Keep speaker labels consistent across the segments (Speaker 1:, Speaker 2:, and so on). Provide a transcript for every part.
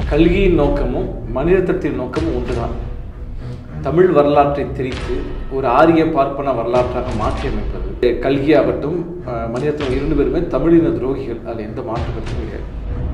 Speaker 1: கல்கியின் நோக்கமும் மனிதத்தின் நோக்கமும் ஒன்றுதான் தமிழ் வரலாற்றை திரித்து ஒரு ஆரிய பார்ப்பன வரலாற்றாக மாற்றியமைப்பது கல்கி ஆகட்டும் அஹ், மணிரத்னம் இரண்டு பேருமே தமிழின துரோகிகள் அதில் எந்த மாற்று கருத்தும் கிடையாது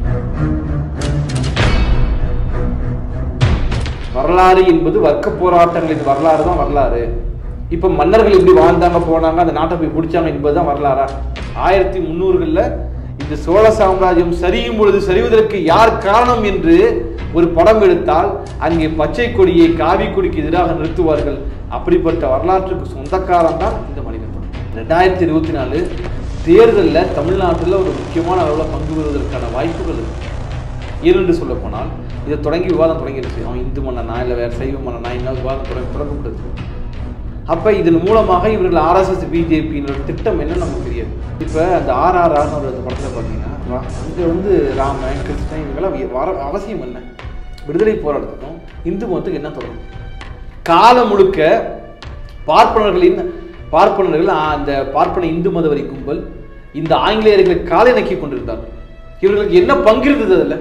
Speaker 1: வரலாறு என்பது வர்க்க போராட்டங்களின் வரலாறு தான் வரலாறு இப்போ மன்னர்கள் இப்படி வாழ்ந்தாங்க போனாங்க அந்த நாட்டை போய் பிடிச்சாங்க என்பதுதான் வரலாறா ஆயிரத்தி முந்நூறுகளில் இந்த சோழ சாம்ராஜ்யம் சரியும் பொழுது சரிவதற்கு யார் காரணம் என்று ஒரு படம் எடுத்தால் அங்கே பச்சை கொடியை காவி கொடிக்கு எதிராக நிறுத்துவார்கள் அப்படிப்பட்ட வரலாற்றுக்கு சொந்தக்காரன் தான் இந்த மனிதன் ரெண்டாயிரத்தி இருபத்தி நாலு தேர்தலில் தமிழ்நாட்டில் ஒரு முக்கியமான அளவில் பங்கு பெறுவதற்கான வாய்ப்புகள் இருக்கு ஏனென்று சொல்ல போனால் இதை தொடங்கி விவாதம் தொடங்கிடுச்சு அவன் இந்து மன்னனா இல்லை வேறு சைவ மன்னனா என்ன விவாதம் தொடங்க தொடங்கப்படுது அப்போ இதன் மூலமாக இவர்கள் ஆர்எஸ்எஸ் பிஜேபியினோட திட்டம் என்ன நமக்கு தெரியாது இப்போ அந்த ஆர்ஆர்ஆர்னு ஒரு படத்தில் பார்த்தீங்கன்னா அங்கே வந்து ராமன் கிருஷ்ணன் இவங்கெல்லாம் வர அவசியம் என்ன விடுதலை போராட்டத்துக்கும் இந்து மதத்துக்கு என்ன தொடரும் காலம் முழுக்க பார்ப்பனர்களின் பார்ப்பனர்கள் ஆ, அந்த பார்ப்பன இந்து மதவரி கும்பல் இந்த ஆங்கிலேயர்களை காலை நக்கி கொண்டிருந்தார் இவர்களுக்கு என்ன பங்கு இருந்தது அதில்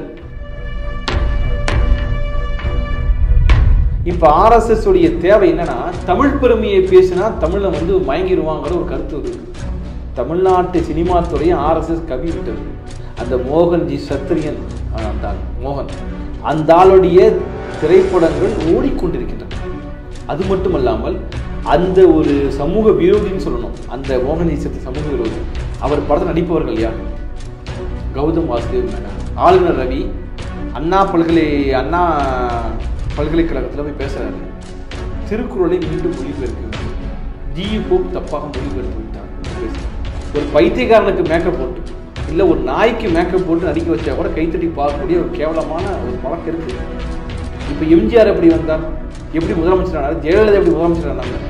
Speaker 1: இப்போ ஆர்எஸ்எஸ் உடைய தேவை என்னன்னா தமிழ் பெருமையை பேசினா தமிழ்ல வந்து மயங்கிடுவாங்கிற ஒரு கருத்து இருக்கு தமிழ்நாட்டு சினிமா துறையை ஆர்எஸ்எஸ் கவி விட்டது அந்த மோகன்ஜி சத்திரியன் ஆ, அந்த ஆள், மோகன் அந்த ஆளுடைய திரைப்படங்கள் ஓடிக்கொண்டிருக்கின்றன அது மட்டுமல்லாமல் அந்த ஒரு சமூக விரோதின்னு சொல்லணும் அந்த மோகன்ஜி சத்தி சமூக விரோதி அவர் படத்தில் நடிப்பவர்கள் யார் கௌதம் வாசுதேவ் மேனன் ஆளுநர் ரவி அண்ணா பல்கலை அண்ணா பல்கலைக்கழகத்தில் போய் பேசுறாரு திருக்குறளை மீண்டும் மொழிபெயர்க்க வேண்டும் ஜியு போப் தப்பாக மொழிபெயர்த்து விட்டார் என்று பேசுறாரு. ஒரு பைத்தியக்காரனுக்கு மேக்கப் போட்டு இல்லை ஒரு நாய்க்கு மேக்கப் போட்டு நடிக்க வச்சா கூட கைத்தட்டி பார்க்கக்கூடிய ஒரு கேவலமான ஒரு பழக்கம் இருக்கு இப்போ எம்ஜிஆர் எப்படி வந்தார் எப்படி முதலமைச்சர் ஆனார் ஜெயலலிதா எப்படி முதலமைச்சர் ஆனாங்க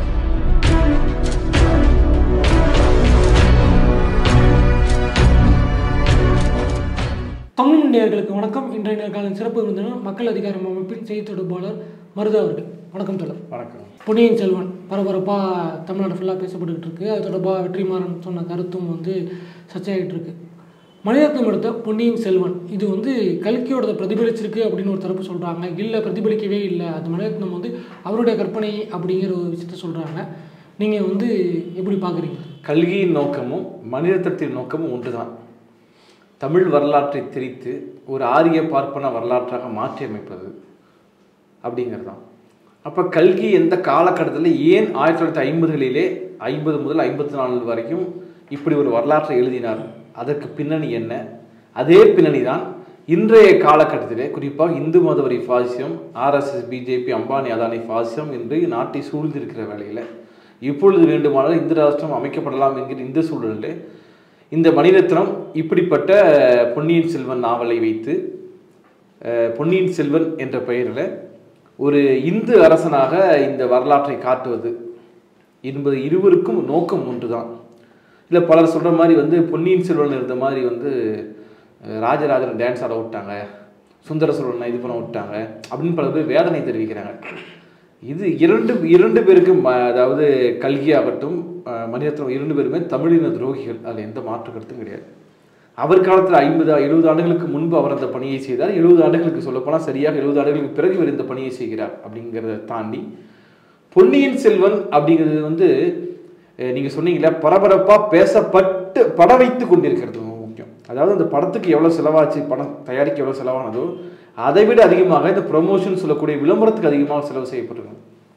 Speaker 2: தமிழ் நேயர்களுக்கு வணக்கம் இன்றைய நேர்காணல் சிறப்பு விருந்தினர் மக்கள் அதிகாரம் அமைப்பின் செய்தி தொடர்பாளர் மருதா அவர்கள் வணக்கம் தொடர்
Speaker 1: வணக்கம்
Speaker 2: பொன்னியின் செல்வன் பரபரப்பாக தமிழ்நாடு ஃபுல்லாக பேசப்பட்டுக்கிட்டு இருக்கு அது தொடர்பாக வெற்றிமாறன் சொன்ன கருத்தும் வந்து சர்ச்சையாகிட்டு இருக்கு மணிரத்னம் எடுத்த பொன்னியின் செல்வன் இது வந்து கல்கியோட பிரதிபலிச்சிருக்கு அப்படின்னு ஒரு தரப்பு சொல்கிறாங்க இல்லை பிரதிபலிக்கவே இல்லை அது மணிரத்னம் வந்து அவருடைய கற்பனை அப்படிங்கிற ஒரு விஷயத்த சொல்கிறாங்க நீங்கள் வந்து எப்படி பார்க்குறீங்க
Speaker 1: கல்கியின் நோக்கமும் மனிதத்தின் நோக்கமும் ஒன்றுதான் தமிழ் வரலாற்றை திரித்து ஒரு ஆரிய பார்ப்பன வரலாற்றாக மாற்றியமைப்பது அப்படிங்கிறது தான் அப்போ கல்கி எந்த காலகட்டத்தில் ஏன் ஆயிரத்தி தொள்ளாயிரத்தி ஐம்பதுகளிலே ஐம்பது முதல் ஐம்பத்தி நாலு வரைக்கும் இப்படி ஒரு வரலாற்றை எழுதினார் அதற்கு பின்னணி என்ன அதே பின்னணி தான் இன்றைய காலகட்டத்திலே குறிப்பாக இந்து மதவரி பாசியம் ஆர்எஸ்எஸ் பிஜேபி அம்பானி அதானி பாசியம் என்று நாட்டை சூழ்ந்திருக்கிற வேளையில் இப்பொழுது வேண்டுமானால் இந்து ராஷ்டிரம் அமைக்கப்படலாம் என்கிற இந்த சூழலில் இந்த மணிரத்னம் இப்படிப்பட்ட பொன்னியின் செல்வன் நாவலை வைத்து அஹ், பொன்னியின் செல்வன் என்ற பெயரில் ஒரு இந்து அரசனாக இந்த வரலாற்றை காட்டுவது என்பது இருவருக்கும் நோக்கம் ஒன்றுதான் இல்லை பலர் சொல்கிற மாதிரி வந்து பொன்னியின் செல்வன் இருந்த மாதிரி வந்து அஹ், ராஜராஜன் டான்ஸ் ஆட விட்டாங்க சுந்தர சோழனை இது பண்ண விட்டாங்க அப்படின்னு பல பேர் வேதனை தெரிவிக்கிறாங்க இது இரண்டு இரண்டு பேருக்கும் ம- அதாவது கல்கி ஆகட்டும் அஹ், மணிரத்னம் இரண்டு பேருமே தமிழின துரோகிகள் அதில் எந்த மாற்று கருத்தும் கிடையாது அவர் காலத்தில் ஐம்பது எழுபது ஆண்டுகளுக்கு முன்பு அவர் அந்த பணியை செய்தார் எழுபது ஆண்டுகளுக்கு சொல்லப்போனால் சரியாக எழுபது ஆண்டுகளுக்கு பிறகு இவர் இந்த பணியை செய்கிறார் அப்படிங்கிறத தாண்டி பொன்னியின் செல்வன் அப்படிங்கிறது வந்து அஹ், நீங்க சொன்னீங்களே பரபரப்பா பேசப்பட்டு பட வைத்து கொண்டிருக்கிறது ரொம்ப முக்கியம் அதாவது அந்த படத்துக்கு எவ்வளவு செலவாச்சு படம் தயாரிக்க எவ்வளவு செலவானதோ அதை விட அதிகமாக இந்த ப்ரொமோஷன் சொல்லக்கூடிய விளம்பரத்துக்கு அதிகமாக செலவு செய்யப்பட்டிருக்கு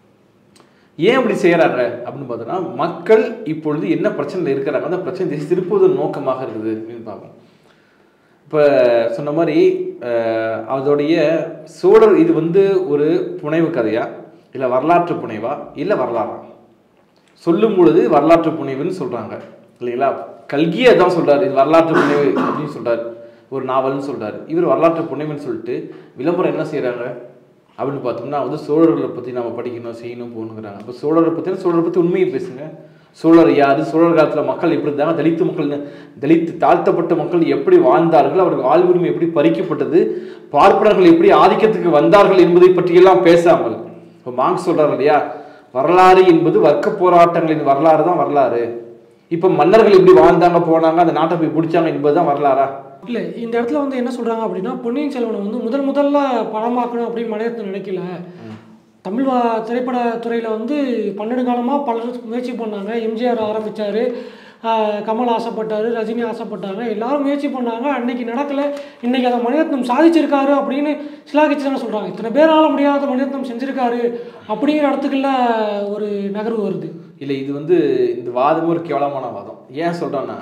Speaker 1: ஏன் அப்படி செய்யறாங்க அப்படின்னு பார்த்தோன்னா மக்கள் இப்பொழுது என்ன பிரச்சனையில் இருக்கிறாங்க அந்த பிரச்சனை திசை திருப்புவதன் நோக்கமாக இருக்குது அப்படின்னு பார்ப்போம் இப்போ சொன்ன மாதிரி அஹ், அதோடைய சோழர் இது வந்து ஒரு புனைவு கதையா இல்லை வரலாற்று புனைவா இல்லை வரலாறா சொல்லும் பொழுது வரலாற்று புனைவுன்னு சொல்றாங்க இல்லைங்களா கல்கியே தான் சொல்றாரு இது வரலாற்று புனைவு அப்படின்னு சொல்றாரு ஒரு நாவல்னு சொல்றாரு இவர் வரலாற்று புனைவுன்னு சொல்லிட்டு விளம்பரம் என்ன செய்றாங்க அப்படின்னு பார்த்தோம்னா வந்து சோழர்களை பத்தி நாம படிக்கணும் செய்யணும் போகணுங்கிறாங்க அப்போ சோழரை பத்தி சோழரை பத்தி உண்மையை பேசுங்க சோழர் யாரு சோழர் காலத்துல மக்கள் எப்படி இருந்தாங்க தலித்து மக்கள் தலித்து தாழ்த்தப்பட்ட மக்கள் எப்படி வாழ்ந்தார்கள் அவர்கள் வாழ்வுரிமை எப்படி பறிக்கப்பட்டது பார்ப்பனர்கள் எப்படி ஆதிக்கத்துக்கு வந்தார்கள் என்பதை பற்றியெல்லாம் பேசாமல் இப்போ மார்க்ஸ் சொல்றாரு இல்லையா வரலாறு என்பது வர்க்க போராட்டங்களின் வரலாறு தான் வரலாறு இப்போ மன்னர்கள் எப்படி வாழ்ந்தாங்க போனாங்க அந்த நாட்டை போய் பிடிச்சாங்க என்பதுதான் வரலாறா
Speaker 2: இல்லை இந்த இடத்துல வந்து என்ன சொல்கிறாங்க அப்படின்னா பொன்னியின் செல்வனை வந்து முதல் முதல்ல படமாக்கணும் அப்படின்னு மலையத்தை நினைக்கல தமிழ் வா திரைப்படத்துறையில் வந்து பன்னெண்டு காலமாக பலர் முயற்சி பண்ணாங்க எம்ஜிஆர் ஆரம்பித்தார் கமல் ஆசைப்பட்டார் ரஜினி ஆசைப்பட்டாங்க எல்லாரும் முயற்சி பண்ணாங்க அன்னைக்கு நடக்கலை இன்னைக்கு அதை மணிரத்னம் சாதிச்சிருக்காரு அப்படின்னு சிலாகிச்சு தானே சொல்கிறாங்க இத்தனை பேரால முடியாத மணிரத்னம் செஞ்சிருக்காரு அப்படிங்கிற இடத்துக்குள்ள ஒரு நகர்வு வருது
Speaker 1: இல்லை இது வந்து இந்த வாதமும் ஒரு கேவலமான வாதம் ஏன் சொல்கிறேன்னா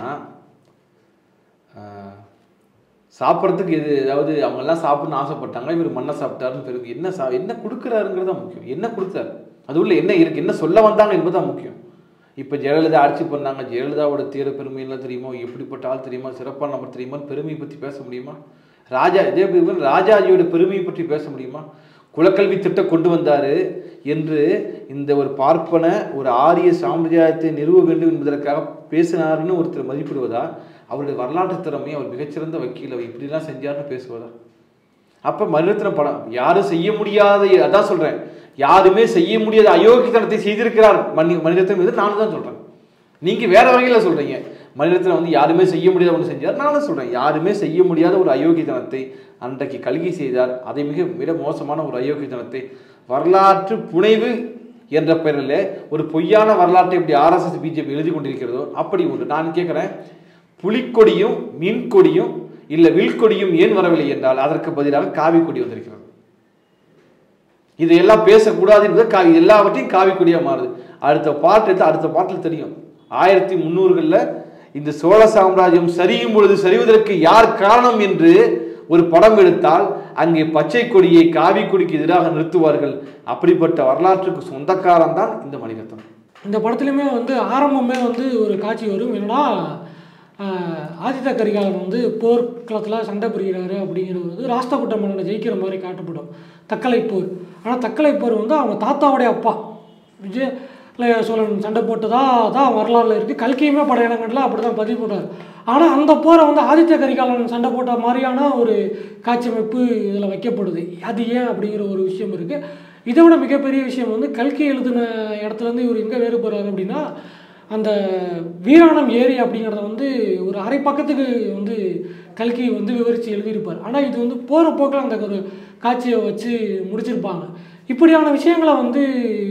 Speaker 1: சாப்பிட்றதுக்கு இது அதாவது அவங்கெல்லாம் சாப்பிடணும்னு ஆசைப்பட்டாங்க இவர் மண்ணை சாப்பிட்டாருன்னு பெருமை என்ன சா என்ன கொடுக்குறாருங்கிறது தான் முக்கியம் என்ன கொடுத்தாரு அது உள்ள என்ன இருக்கு என்ன சொல்ல வந்தாங்க என்பது தான் முக்கியம் இப்போ ஜெயலலிதா ஆட்சி பண்ணாங்க ஜெயலலிதாவோட தீர பெருமையெல்லாம் தெரியுமா எப்படிப்பட்ட ஆள் தெரியுமா சிறப்பான நபர் தெரியுமா பெருமையை பற்றி பேச முடியுமா ராஜா இதே போல ராஜாஜியோட பெருமையை பற்றி பேச முடியுமா குலக்கல்வி திட்டம் கொண்டு வந்தாரு என்று இந்த ஒரு பார்ப்பன ஒரு ஆரிய சாம்ராஜ்யத்தை நிறுவ வேண்டும் என்பதற்காக பேசினாருன்னு ஒருத்தர் மதிப்பிடுவதா அவருடைய வரலாற்று திறமையை அவர் மிகச்சிறந்த வக்கீல் அவர் இப்படிலாம் செஞ்சாருன்னு பேசுவதா அப்ப மனிதத்தின படம் யாரும் செய்ய முடியாத அதான் சொல்றேன் யாருமே செய்ய முடியாத அயோக்கியத்தனத்தை செய்திருக்கிறார் மனி மனிதத்தின் மீது நானும் தான் சொல்றேன் நீங்க வேற வகையில சொல்றீங்க மனிதத்தில் வந்து யாருமே செய்ய முடியாத ஒன்று செஞ்சார் நானும் சொல்றேன் யாருமே செய்ய முடியாத ஒரு அயோக்கியத்தனத்தை அன்றைக்கு கல்கி செய்தார் அதை மிக மிக மோசமான ஒரு அயோக்கியத்தனத்தை வரலாற்று புனைவு என்ற பெயரில் ஒரு பொய்யான வரலாற்றை இப்படி ஆர்எஸ்எஸ் பிஜேபி எழுதி கொண்டிருக்கிறதோ அப்படி ஒன்று நான் கேட்குறேன் புலிக்கொடியும் மீன்கொடியும் இல்லை வில்கொடியும் ஏன் வரவில்லை என்றால் அதற்கு பதிலாக காவி கொடி வந்திருக்கிறது இதையெல்லாம் பேசக்கூடாது என்பது கா எல்லாவற்றையும் காவி கொடியாக மாறுது அடுத்த பாட்டு எடுத்து அடுத்த பாட்டில் தெரியும் ஆயிரத்தி முந்நூறுகளில் இந்த சோழ சாம்ராஜ்யம் சரியும் பொழுது சரிவதற்கு யார் காரணம் என்று ஒரு படம் எடுத்தால் அங்கே பச்சை கொடியை காவி கொடிக்கு எதிராக நிறுத்துவார்கள் அப்படிப்பட்ட வரலாற்றுக்கு சொந்தக்காரன் தான் இந்த மணிரத்னம்
Speaker 2: இந்த படத்துலையுமே வந்து ஆரம்பமே வந்து ஒரு காட்சி வரும் என்னன்னா ஆஹ், ஆதித்த கரிகாலன் வந்து போர்க்களத்தில் சண்டை புரிகிறாரு அப்படிங்கிறது வந்து ராஷ்டிரகூட்ட மன்னனை ஜெயிக்கிற மாதிரி காட்டப்படும் தக்கலை போர் ஆனால் தக்கலை போர் வந்து அவங்க தாத்தாவுடைய அப்பா விஜய இளைய சோழன் சண்டை போட்டதா தான் வரலாறுல இருக்குது கல்கியுமே படையலங்கள்ல அப்படி தான் பதிவு போட்டார் ஆனால் அந்த போரை வந்து ஆதித்த கரிகாலன் சண்டை போட்ட மாதிரியான ஒரு காட்சியமைப்பு இதில் வைக்கப்படுது அது ஏன் அப்படிங்கிற ஒரு விஷயம் இருக்குது இதை விட மிகப்பெரிய விஷயம் வந்து கல்கி எழுதின இடத்துலேருந்து இவர் எங்கே வேறுபடுறாரு அப்படின்னா அந்த வீராணம் ஏரி அப்படிங்கிறத வந்து ஒரு அரை பக்கத்துக்கு வந்து கல்கி வந்து விவரித்து எழுதியிருப்பார் ஆனால் இது வந்து போகிற போக்கில் அந்த ஒரு காட்சியை வச்சு முடிச்சிருப்பாங்க இப்படியான விஷயங்களை வந்து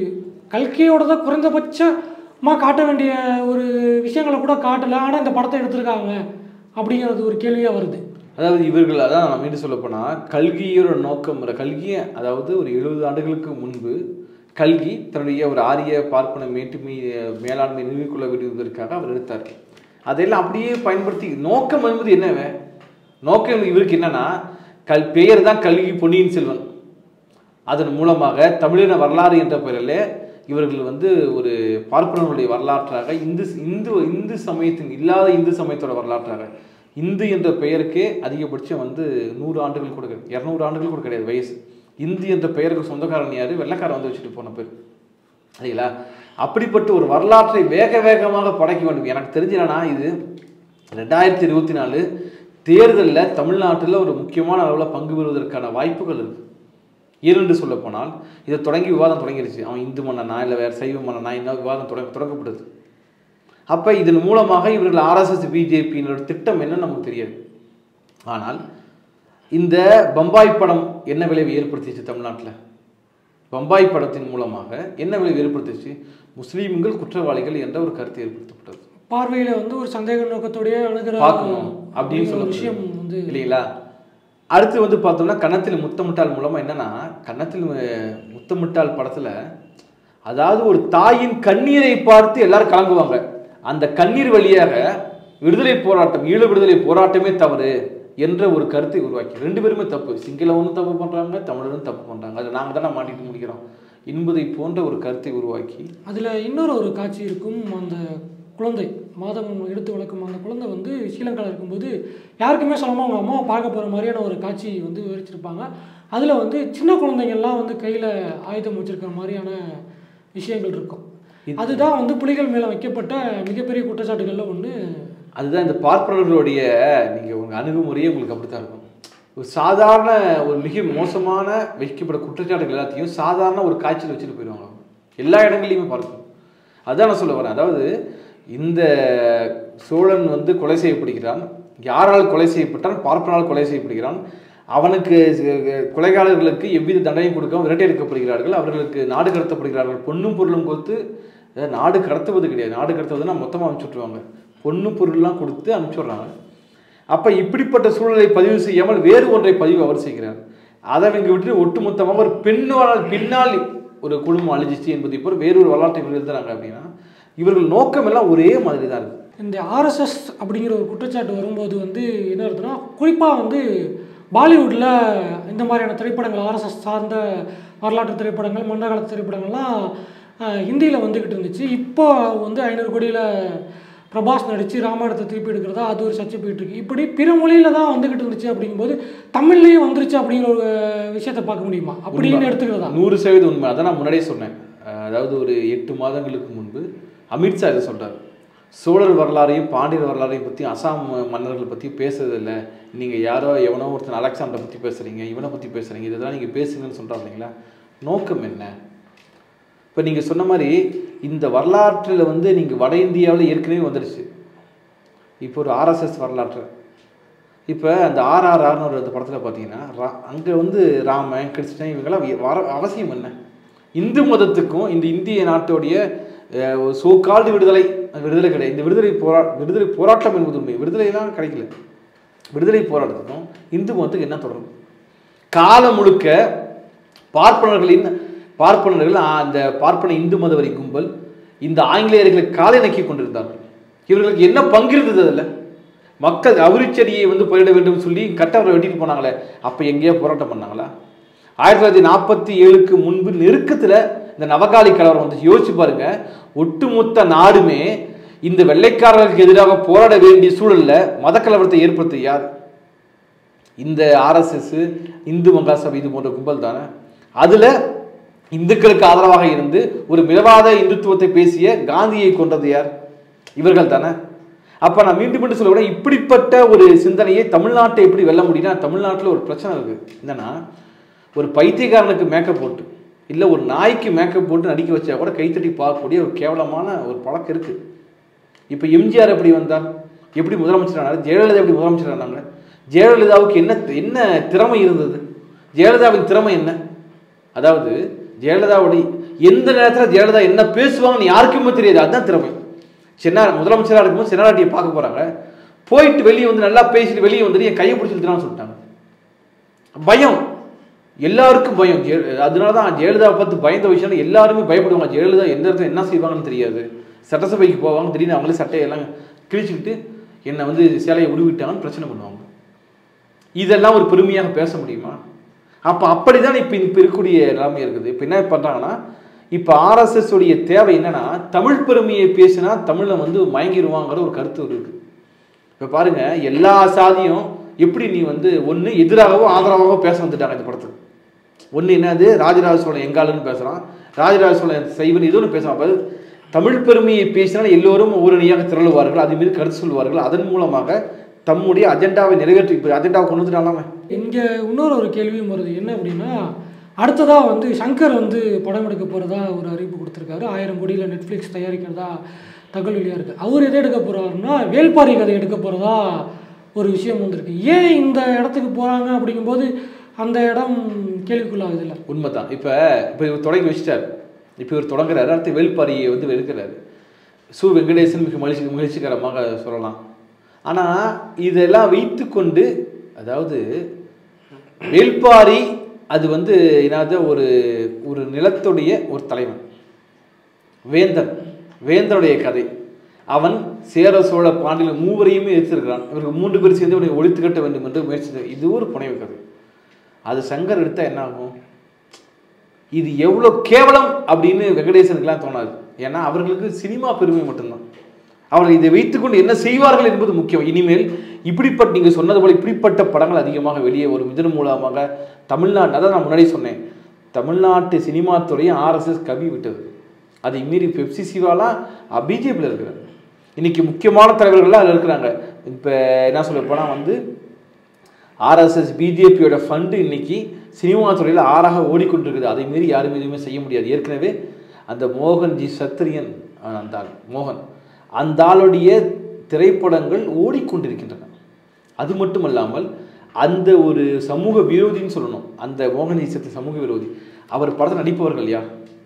Speaker 2: கல்கியோட குறைந்தபட்சமாக காட்ட வேண்டிய ஒரு விஷயங்களை கூட காட்டலை ஆனால் இந்த படத்தை எடுத்திருக்காங்க அப்படிங்கிறது ஒரு கேள்வியாக வருது
Speaker 1: அதாவது இவர்கள் அதான் நான் மீண்டும் சொல்ல போனால் கல்கியோட நோக்கம் கல்கிய அதாவது ஒரு எழுபது ஆண்டுகளுக்கு முன்பு கல்கி தன்னுடைய ஒரு ஆரிய பார்ப்பன மேட்டுமை மேலாண்மை நிறுவிக்கொள்ள விடுவதற்காக அவர் எடுத்தார் அதையெல்லாம் அப்படியே பயன்படுத்தி நோக்கம் என்பது என்னவே நோக்கம் இவருக்கு என்னன்னா கல் பெயர் தான் கல்கி பொன்னியின் செல்வன் அதன் மூலமாக தமிழின வரலாறு என்ற பெயரில் இவர்கள் வந்து ஒரு பார்ப்பனர்களுடைய வரலாற்றாக இந்து இந்து இந்து சமயத்தின் இல்லாத இந்து சமயத்தோட வரலாற்றாக இந்து என்ற பெயருக்கே அதிகபட்சம் வந்து நூறு ஆண்டுகள் கூட கிடையாது இரநூறு ஆண்டுகள் கூட கிடையாது வயசு இந்து என்ற பெயருக்கு சொந்தக்காரன் யாரு வெள்ளைக்காரன் வந்து வச்சுட்டு போன பேர் சரிங்களா அப்படிப்பட்ட ஒரு வரலாற்றை வேக வேகமாக படைக்க வேண்டும் எனக்கு தெரிஞ்சனா இது ரெண்டாயிரத்தி இருபத்தி நாலு தேர்தலில் தமிழ்நாட்டில் ஒரு முக்கியமான அளவில் பங்கு பெறுவதற்கான வாய்ப்புகள் இருக்கு ஏனென்று சொல்ல போனால் இதை தொடங்கி விவாதம் தொடங்கிருச்சு அவன் இந்து மன்னனா இல்லை வேறு சைவ மன்னனா என்ன விவாதம் தொடங்க தொடங்கப்படுது அப்போ இதன் மூலமாக இவர்கள் ஆர்எஸ்எஸ் பிஜேபியினோட திட்டம் என்னன்னு நமக்கு தெரியாது ஆனால் இந்த பம்பாய் படம் என்ன விளைவு ஏற்படுத்திச்சு தமிழ்நாட்டில் பம்பாய் படத்தின் மூலமாக என்ன விளைவு ஏற்படுத்துச்சு முஸ்லீம்கள் குற்றவாளிகள் என்ற ஒரு கருத்து ஏற்படுத்தப்பட்டது
Speaker 2: பார்வையில் வந்து ஒரு சந்தேக நோக்கத்தோடய அணுகிற
Speaker 1: பார்க்கணும் அப்படின்னு
Speaker 2: அப்படிங்கிற
Speaker 1: சொல்ல
Speaker 2: ஒரு விஷயம் வந்து
Speaker 1: இல்லைங்களா அடுத்து வந்து பார்த்தோம்னா கன்னத்தில் முத்தமிட்டால் மூலமா என்னன்னா கன்னத்தில் மு- முத்தமிட்டால் படத்துல அதாவது ஒரு தாயின் கண்ணீரை பார்த்து எல்லாரும் கலங்குவாங்க அந்த கண்ணீர் வழியாக விடுதலை போராட்டம் ஈழ விடுதலை போராட்டமே தவறு என்ற ஒரு கருத்தை உருவாக்கி ரெண்டு பேருமே தப்பு சிங்களவனும் தப்பு பண்றாங்க தமிழரும் தப்பு பண்றாங்க அதை நாங்க தானே மாட்டிட்டு முடிக்கிறோம் என்பதை போன்ற ஒரு கருத்தை உருவாக்கி
Speaker 2: அதில் இன்னொரு ஒரு காட்சி இருக்கும் அந்த குழந்தை மாதம் எடுத்து வளர்க்கும் அந்த குழந்தை வந்து ஸ்ரீலங்காவில் இருக்கும்போது யாருக்குமே சொல்லாமல் அவங்க அம்மாவை பார்க்க போகிற மாதிரியான ஒரு காட்சி வந்து விவரிச்சிருப்பாங்க அதில் வந்து சின்ன குழந்தைங்கள்லாம் வந்து கையில் ஆயுதம் வச்சிருக்கிற மாதிரியான விஷயங்கள் இருக்கும் அதுதான் வந்து புலிகள் மேலே வைக்கப்பட்ட மிகப்பெரிய குற்றச்சாட்டுகளில் ஒன்று
Speaker 1: அதுதான் இந்த பார்ப்பனர்களுடைய நீங்கள் உங்கள் அணுகுமுறையே உங்களுக்கு அப்படித்தான் இருக்கும் ஒரு சாதாரண ஒரு மிக மோசமான வைக்கப்பட குற்றச்சாட்டுகள் எல்லாத்தையும் சாதாரண ஒரு காய்ச்சல் வச்சுட்டு போயிடுவாங்க எல்லா இடங்கள்லையுமே பார்க்கணும் அதான் நான் சொல்ல வரேன் அதாவது இந்த சோழன் வந்து கொலை செய்யப்படுகிறான் யாரால் கொலை செய்யப்பட்டான் பார்ப்பனால் கொலை செய்யப்படுகிறான் அவனுக்கு சி- கொலைகாரர்களுக்கு எவ்வித தண்டனையும் கொடுக்காம விரட்டி எடுக்கப்படுகிறார்கள் அவர்களுக்கு நாடு கடத்தப்படுகிறார்கள் பொண்ணும் பொருளும் கொடுத்து அஹ், நாடு கடத்துவது கிடையாது நாடு கடத்துவதுன்னா மொத்தமாக அனுப்பிச்சு விட்ருவாங்க பொண்ணு பொருள்லாம் கொடுத்து அனுப்பிச்சுடுறாங்க அப்போ இப்படிப்பட்ட சூழலை பதிவு செய்யாமல் வேறு ஒன்றை பதிவு அவர் செய்கிறார் அதை அவங்க விட்டு ஒட்டுமொத்தமாக ஒரு பெண்ணால் பின்னால் ஒரு குடும்பம் அழிஞ்சிச்சு என்பதை போல வேறொரு வரலாற்றை இவர்கள் எழுதுறாங்க அப்படின்னா இவர்கள் நோக்கம் எல்லாம் ஒரே மாதிரி தான் இருக்குது
Speaker 2: இந்த ஆர்எஸ்எஸ் அப்படிங்கிற ஒரு குற்றச்சாட்டு வரும்போது வந்து என்ன இருக்குதுன்னா குறிப்பாக வந்து பாலிவுட்டில் இந்த மாதிரியான திரைப்படங்கள் ஆர்எஸ்எஸ் சார்ந்த வரலாற்று திரைப்படங்கள் மன்னகாலத்து திரைப்படங்கள்லாம் ஹிந்தியில் வந்துக்கிட்டு இருந்துச்சு இப்போ வந்து ஐநூறு கோடியில் பிரபாஸ் நடித்து ராமாயணத்தை திருப்பி எடுக்கிறதா அது ஒரு சர்ச்சை போயிட்டு இருக்கு இப்படி பிற மொழியில தான் வந்துக்கிட்டு இருந்துச்சு அப்படிங்கும்போது தமிழ்லேயும் வந்துருச்சு அப்படிங்கிற ஒரு விஷயத்தை பார்க்க முடியுமா அப்படின்னு எடுத்துக்கிறதா
Speaker 1: நூறு சதவீதம் உண்மை அதான் நான் முன்னாடியே சொன்னேன் அஹ் அதாவது ஒரு எட்டு மாதங்களுக்கு முன்பு அமித்ஷா இதை சொல்றாரு சோழர் வரலாறையும் பாண்டியர் வரலாறையும் பற்றி அசாம் மன்னர்கள் பற்றி பேசுறதில்ல நீங்கள் யாரோ எவனோ ஒருத்தன் அலெக்சாண்டரை பற்றி பேசுகிறீங்க இவனை பற்றி பேசுகிறீங்க இதெல்லாம் நீங்கள் பேசுங்கன்னு சொல்கிறாங்க இல்லைங்களா நோக்கம் என்ன இப்போ நீங்கள் சொன்ன மாதிரி இந்த வரலாற்றில் வந்து நீங்கள் வட இந்தியாவில் ஏற்கனவே வந்துடுச்சு இப்போ ஒரு ஆர்எஸ்எஸ் வரலாற்று இப்போ அந்த ஆர்ஆர்ஆர்னு ஒரு அந்த படத்தில் பார்த்தீங்கன்னா ரா அங்கே வந்து ராமன் கிருஷ்ணன் இவங்கெல்லாம் வி- வர அவசியம் என்ன இந்து மதத்துக்கும் இந்த இந்திய நாட்டோடைய அஹ், ஒரு சோகால்டு விடுதலை அது விடுதலை கிடையாது இந்த விடுதலை போரா விடுதலை போராட்டம் என்பது உண்மை விடுதலைலாம் கிடைக்கல விடுதலை போராட்டத்துக்கும் இந்து மதத்துக்கு என்ன தொடர்பு காலம் முழுக்க பார்ப்பனர்களின் பார்ப்பனர்கள் ஆ, அந்த பார்ப்பன இந்து மதவரி கும்பல் இந்த ஆங்கிலேயர்களை காலை நக்கி கொண்டிருந்தார்கள் இவர்களுக்கு என்ன பங்கு இருந்தது அதில் மக்கள் அவிரிச்செடியை வந்து பயிரிட வேண்டும் சொல்லி கட்டவரை வெட்டிட்டு போனாங்களே அப்போ எங்கேயோ போராட்டம் பண்ணாங்களா ஆயிரத்தி தொள்ளாயிரத்தி நாற்பத்தி ஏழுக்கு முன்பு நெருக்கத்தில் இந்த நவகாலி கலவரம் வந்து யோசிச்சு பாருங்க ஒட்டுமொத்த நாடுமே இந்த வெள்ளைக்காரர்களுக்கு எதிராக போராட வேண்டிய சூழல்ல மத கலவரத்தை ஏற்படுத்த யார் இந்த ஆர்எஸ்எஸ் இந்து மகாசபை இது போன்ற கும்பல் தானே அதுல இந்துக்களுக்கு ஆதரவாக இருந்து ஒரு மிதவாத இந்துத்துவத்தை பேசிய காந்தியை கொண்டது யார் இவர்கள் தானே அப்ப நான் மீண்டும் மீண்டும் சொல்ல விட இப்படிப்பட்ட ஒரு சிந்தனையை தமிழ்நாட்டை எப்படி வெல்ல முடியும்னா தமிழ்நாட்டில் ஒரு பிரச்சனை இருக்கு என்னன்னா ஒரு பைத்தியக்காரனுக்கு மேக்கப் போட்டு இல்லை ஒரு நாய்க்கு மேக்கப் போட்டு நடிக்க வச்சா கூட கைத்தட்டி பார்க்கக்கூடிய ஒரு கேவலமான ஒரு பழக்கம் இருக்கு இப்போ எம்ஜிஆர் எப்படி வந்தார் எப்படி முதலமைச்சர் ஆனார் ஜெயலலிதா எப்படி முதலமைச்சர் ஆனாங்க ஜெயலலிதாவுக்கு என்ன என்ன திறமை இருந்தது ஜெயலலிதாவின் திறமை என்ன அதாவது ஜெயலலிதாவுடைய எந்த நேரத்தில் ஜெயலலிதா என்ன பேசுவாங்கன்னு யாருக்குமே தெரியாது அதுதான் திறமை சின்ன முதலமைச்சராக இருக்கும்போது சின்னாட்டியை பார்க்க போறாங்க போயிட்டு வெளியே வந்து நல்லா பேசிட்டு வெளியே வந்துட்டு என் கையை பிடிச்சிருக்கிறான்னு சொல்லிட்டாங்க பயம் எல்லாருக்கும் பயம் ஜெய- அதனால தான் ஜெயலலிதாவை பார்த்து பயந்த விஷயம் எல்லாருமே பயப்படுவாங்க ஜெயலலிதா எந்த இடத்துல என்ன செய்வாங்கன்னு தெரியாது சட்டசபைக்கு போவாங்க திடீர்னு அவங்களே சட்டையெல்லாம் கிழிச்சுக்கிட்டு என்னை வந்து சேலையை உருவிட்டாங்கன்னு பிரச்சனை பண்ணுவாங்க இதெல்லாம் ஒரு பெருமையாக பேச முடியுமா அப்போ அப்படிதான் இப்போ இப்போ இருக்கக்கூடிய நிலைமை இருக்குது இப்போ என்ன பண்ணுறாங்கன்னா இப்போ ஆர்எஸ்எஸ் உடைய தேவை என்னன்னா தமிழ் பெருமையை பேசினா தமிழை வந்து மயங்கிடுவாங்கிற ஒரு கருத்து இருக்கு இப்போ பாருங்க எல்லா சாதியும் எப்படி நீ வந்து ஒன்று எதிராகவோ ஆதரவாகவோ பேச வந்துட்டாங்க இந்த படத்துக்கு ஒன்று என்னது ராஜராஜ சோழன் எங்காலுன்னு பேசுகிறான் ராஜராஜ சோழன் செய்வன் இது ஒன்று பேசுகிறான் அப்ப தமிழ் பெருமையை பேசினால் எல்லோரும் ஊரணியாக திரளுவார்கள் அது மீது கருத்து சொல்வார்கள் அதன் மூலமாக தம்முடைய அஜெண்டாவை நிறைவேற்றி இப்போ அஜெண்டாவை கொண்டு வந்துட்டாலாமே
Speaker 2: இங்கே இன்னொரு ஒரு கேள்வியும் வருது என்ன அப்படின்னா அடுத்ததாக வந்து சங்கர் வந்து படம் எடுக்க போகிறதா ஒரு அறிவிப்பு கொடுத்துருக்காரு ஆயிரம் கோடியில் நெட்ஃப்ளிக்ஸ் தயாரிக்கிறதா தகவல் வெளியாக இருக்குது அவர் எதை எடுக்க போகிறாருன்னா வேல்பாரி கதை எடுக்க போகிறதா ஒரு விஷயம் வந்திருக்கு ஏன் இந்த இடத்துக்கு போகிறாங்க அப்படிங்கும்போது அந்த இடம் கேள்விக்குள்ளாகுது இல்லை
Speaker 1: உண்மைதான் இப்போ இப்போ இவர் தொடங்கி வச்சிட்டார் இப்போ இவர் தொடங்குறாரு அடுத்து வேல்பாரியை வந்து எடுக்கிறாரு சு வெங்கடேசன் மிக மகிழ்ச்சி மகிழ்ச்சிகரமாக சொல்லலாம் ஆனால் இதெல்லாம் வைத்துக்கொண்டு அதாவது வேல்பாரி அது வந்து என்னது ஒரு ஒரு நிலத்துடைய ஒரு தலைவன் வேந்தன் வேந்தனுடைய கதை அவன் சேர சோழ பாண்டியன் மூவரையுமே எதிர்த்திருக்கிறான் இவருக்கு மூன்று பேர் சேர்ந்து இவனை ஒழித்து கட்ட வேண்டும் என்று முயற்சி செய்தார். இது ஒரு புனைவு கதை அது சங்கர் எடுத்தா என்ன ஆகும் இது எவ்வளோ கேவலம் அப்படின்னு வெங்கடேசனுக்குலாம் தோணாது ஏன்னா அவர்களுக்கு சினிமா பெருமை மட்டும்தான் அவர்கள் இதை வைத்துக்கொண்டு என்ன செய்வார்கள் என்பது முக்கியம் இனிமேல் இப்படிப்பட்ட நீங்கள் சொன்னது போல இப்படிப்பட்ட படங்கள் அதிகமாக வெளியே வரும் இதன் மூலமாக தமிழ்நாடு அதான் நான் முன்னாடி சொன்னேன் தமிழ்நாட்டு சினிமா துறையை ஆர்எஸ்எஸ் கவி விட்டது அதை மீறி பெப்சி சிவாலாம் பிஜேபியில் இருக்கிறாங்க இன்னைக்கு முக்கியமான தலைவர்கள்லாம் அதில் இருக்கிறாங்க இப்போ என்ன சொல்ல போனால் வந்து ஆர்எஸ்எஸ் பிஜேபியோட ஃபண்டு இன்னைக்கு சினிமா துறையில் ஆறாக ஓடிக்கொண்டிருக்குது அதை மீறி யாரும் எதுவுமே செய்ய முடியாது ஏற்கனவே அந்த மோகன்ஜி சத்திரியன் அஹ், அந்த ஆள் மோகன் அந்த ஆளுடைய திரைப்படங்கள் ஓடிக்கொண்டிருக்கின்றன அது மட்டும் அல்லாமல் அந்த ஒரு சமூக விரோதின்னு சொல்லணும் அந்த மோகனீசத்து சமூக விரோதி அவர் படத்தில் நடிப்பவர்கள் யார்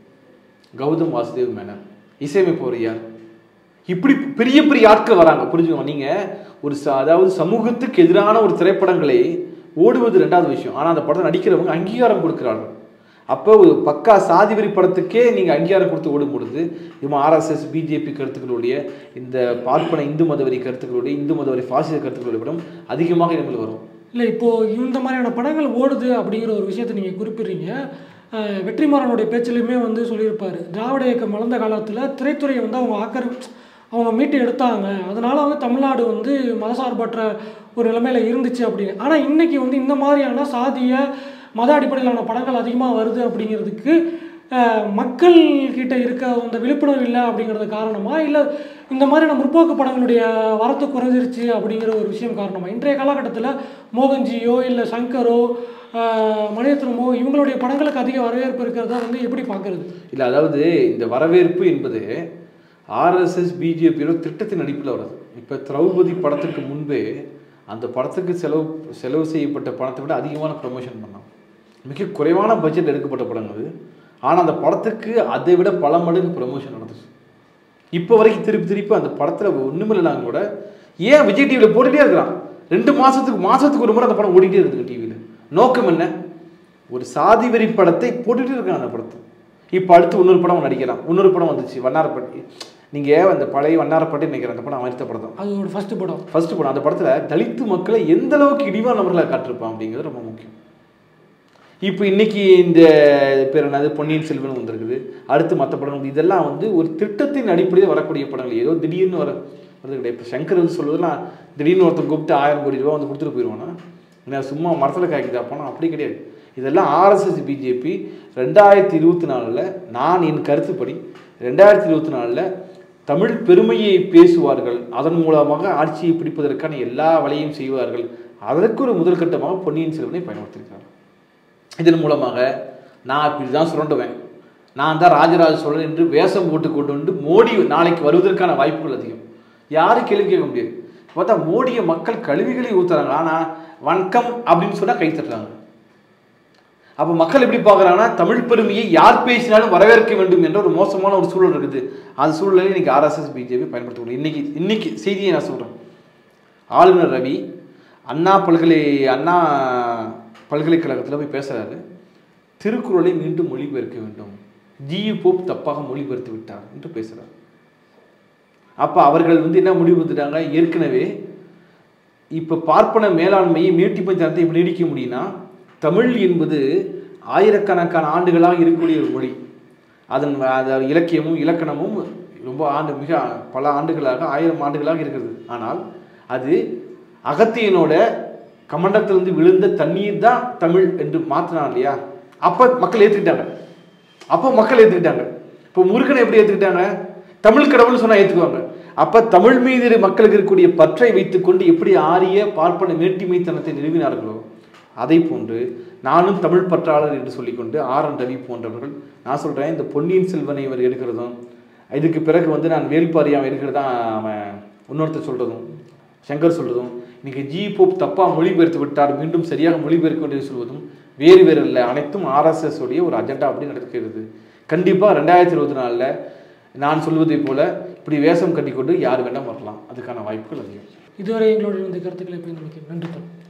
Speaker 1: கௌதம் வாசுதேவ் மேனன் இசையமைப்பவர் யார் இப்படி பெரிய பெரிய ஆட்கள் வராங்க புரிஞ்சுக்கோங்க நீங்க ஒரு ச- அதாவது சமூகத்துக்கு எதிரான ஒரு திரைப்படங்களை ஓடுவது ரெண்டாவது விஷயம் ஆனா அந்த படத்தை நடிக்கிறவங்க அங்கீகாரம் கொடுக்கிறார்கள் அப்போ ஒரு பக்கா சாதிவரி படத்துக்கே நீங்க அங்கீகாரம் கொடுத்து ஓடும் பொழுது இவன் ஆர்எஸ்எஸ் பிஜேபி கருத்துக்களுடைய இந்த பார்ப்பன இந்து மதவெறி கருத்துக்களுடைய இந்து மதவெறி பாசிச கருத்துக்களுடைய படம் அதிகமாக இடங்கள் வரும்
Speaker 2: இல்லை இப்போது இந்த மாதிரியான படங்கள் ஓடுது அப்படிங்கிற ஒரு விஷயத்தை நீங்கள் குறிப்பிடுறீங்க அஹ் வெற்றிமாறனுடைய பேச்சிலையுமே வந்து சொல்லியிருப்பார் திராவிட இயக்கம் வளர்ந்த காலத்தில் திரைத்துறையை வந்து அவங்க ஆக்கர் அவங்க மீட்டு எடுத்தாங்க அதனால வந்து தமிழ்நாடு வந்து மதசார்பற்ற ஒரு நிலைமையில இருந்துச்சு அப்படின்னு ஆனால் இன்னைக்கு வந்து இந்த மாதிரியான சாதிய மத அடிப்படையிலான படங்கள் அதிகமாக வருது அப்படிங்கிறதுக்கு அஹ், மக்கள் கிட்ட இருக்க அந்த விழிப்புணர்வு இல்லை அப்படிங்கிறது காரணமா இல்லை இந்த மாதிரியான முற்போக்கு படங்களுடைய வரத்து குறைஞ்சிருச்சு அப்படிங்கிற ஒரு விஷயம் காரணமா இன்றைய காலகட்டத்தில் மோகன்ஜியோ இல்லை சங்கரோ அஹ், மணிரத்னமோ இவங்களுடைய படங்களுக்கு அதிக வரவேற்பு இருக்கிறதா வந்து எப்படி பார்க்கறது
Speaker 1: இல்லை அதாவது இந்த வரவேற்பு என்பது ஆர்எஸ்எஸ் பிஜேபியோட திட்டத்தின் அடிப்பில் வருது இப்போ திரௌபதி படத்துக்கு முன்பே அந்த படத்துக்கு செலவு செலவு செய்யப்பட்ட பணத்தை விட அதிகமான ப்ரமோஷன் பண்ணான் மிக குறைவான பட்ஜெட் எடுக்கப்பட்ட படம் அது ஆனால் அந்த படத்துக்கு அதை விட பல மடங்கு ப்ரமோஷன் நடந்துச்சு இப்போ வரைக்கும் திருப்பி திருப்பி அந்த படத்தில் ஒன்றுமில்லைனா கூட ஏன் விஜய் டிவியில் போட்டுகிட்டே இருக்கிறான் ரெண்டு மாதத்துக்கு மாதத்துக்கு ஒரு முறை அந்த படம் ஓடிட்டே இருக்குங்க டிவியில் நோக்கம் என்ன ஒரு சாதி வெறி படத்தை போட்டுகிட்டே இருக்கான் அந்த படத்தை இப்போ அடுத்து இன்னொரு படம் அவன் நடிக்கிறான் இன்னொரு படம் வந்துச்சு வண்ணாரப்பட்டி நீங்கள் அந்த பழைய வண்ணாரப்பட்டி நினைக்கிறேன் அந்த படம் அவன் படம் தான்
Speaker 2: அது ஒரு ஃபர்ஸ்ட் படம்
Speaker 1: ஃபர்ஸ்ட் படம் அந்த படத்தில் தலித்து மக்களை எந்த அளவுக்கு இடிவான நபர்களை காட்டிருப்பான் அப்படிங்கிறது ரொம்ப முக்கியம் இப்போ இன்னைக்கு இந்த பேர் என்னது பொன்னியின் செல்வன் வந்திருக்குது அடுத்து மற்ற படங்கள் இதெல்லாம் வந்து ஒரு திட்டத்தின் அடிப்படையில் வரக்கூடிய படங்கள் ஏதோ திடீர்னு வர வருது கிடையாது இப்போ சங்கர் வந்து சொல்வதெல்லாம் திடீர்னு ஒருத்தன் கூப்பிட்டு ஆயிரம் கோடி ரூபா வந்து கொடுத்துட்டு போயிடுவானா என்ன சும்மா மரத்தில் காய்க்குதா போனால் அப்படி கிடையாது இதெல்லாம் ஆர்எஸ்எஸ் பிஜேபி ரெண்டாயிரத்தி இருபத்தி நாலில் நான் என் கருத்துப்படி ரெண்டாயிரத்தி இருபத்தி நாலில் தமிழ் பெருமையை பேசுவார்கள் அதன் மூலமாக ஆட்சியை பிடிப்பதற்கான எல்லா வழியையும் செய்வார்கள் அதற்கு ஒரு முதல் கட்டமாக பொன்னியின் செல்வனை பயன்படுத்தியிருக்காங்க இதன் மூலமாக நான் இப்படி தான் சுரண்டுவேன் நான் தான் ராஜராஜ சோழன் என்று வேஷம் போட்டு கொண்டு வந்து மோடி நாளைக்கு வருவதற்கான வாய்ப்புகள் அதிகம் யாரும் கேள்வி கேட்க முடியாது பார்த்தா மோடியை மக்கள் கழுவிகளை ஊத்துறாங்க ஆனால் வணக்கம் அப்படின்னு சொன்னால் கை தட்டுறாங்க அப்போ மக்கள் எப்படி பார்க்குறாங்கன்னா தமிழ் பெருமையை யார் பேசினாலும் வரவேற்க வேண்டும் என்ற ஒரு மோசமான ஒரு சூழல் இருக்குது அந்த சூழலில் இன்னைக்கு ஆர்எஸ்எஸ் பிஜேபி பயன்படுத்தக்கூடிய இன்னைக்கு இன்னைக்கு செய்தியை நான் சொல்கிறேன் ஆளுநர் ரவி அண்ணா பல்கலை அண்ணா பல்கலைக்கழகத்தில் போய் பேசுகிறாரு திருக்குறளை மீண்டும் மொழிபெயர்க்க வேண்டும் ஜி போப் தப்பாக மொழிபெயர்த்து விட்டார் என்று பேசுகிறார் அப்போ அவர்கள் வந்து என்ன முடிவு எடுத்துட்டாங்க ஏற்கனவே இப்போ பார்ப்பன மேலாண்மையை மீட்டி பஞ்சாயத்தை இப்படி நீடிக்க முடியும்னா தமிழ் என்பது ஆயிரக்கணக்கான ஆண்டுகளாக இருக்கக்கூடிய ஒரு மொழி அதன் அது இலக்கியமும் இலக்கணமும் ரொம்ப ஆண்டு மிக பல ஆண்டுகளாக ஆயிரம் ஆண்டுகளாக இருக்கிறது ஆனால் அது அகத்தியனோட கமண்டத்திலிருந்து விழுந்த தண்ணீர் தான் தமிழ் என்று மாற்றினான் இல்லையா அப்போ மக்கள் ஏற்றுக்கிட்டாங்க அப்போ மக்கள் ஏற்றுக்கிட்டாங்க இப்போ முருகனை எப்படி ஏற்றுக்கிட்டாங்க தமிழ் கடவுள்னு சொன்னால் ஏற்றுக்குவாங்க அப்போ தமிழ் மீது மக்களுக்கு இருக்கக்கூடிய பற்றை வைத்துக்கொண்டு எப்படி ஆரிய பார்ப்பன மேட்டிமைத்தனத்தை நிறுவினார்களோ அதை போன்று நானும் தமிழ் பற்றாளர் என்று சொல்லிக்கொண்டு ஆர் என் ரவி போன்றவர்கள் நான் சொல்கிறேன் இந்த பொன்னியின் செல்வனை இவர் எடுக்கிறதும் இதுக்கு பிறகு வந்து நான் வேல்பாரி அவன் எடுக்கிறதா அவன் இன்னொருத்தர் சொல்கிறதும் சங்கர் சொல்கிறதும் இன்னைக்கு ஜி போப் தப்பாக மொழிபெயர்த்து விட்டார் மீண்டும் சரியாக மொழிபெயர்க்க வேண்டியது சொல்வதும் வேறு வேறு இல்லை அனைத்தும் ஆர்எஸ்எஸ் உடைய ஒரு அஜெண்டா அப்படி நடக்கிறது கண்டிப்பாக ரெண்டாயிரத்தி இருபத்தி நாலில் நான் சொல்வதைப் போல இப்படி வேஷம் கட்டிக்கொண்டு யார் வேணால் வரலாம் அதுக்கான வாய்ப்புகள் அதிகம்
Speaker 2: இதுவரை எங்களோட இந்த கருத்துக்களை பயன்படுத்தி நன்றி தரும்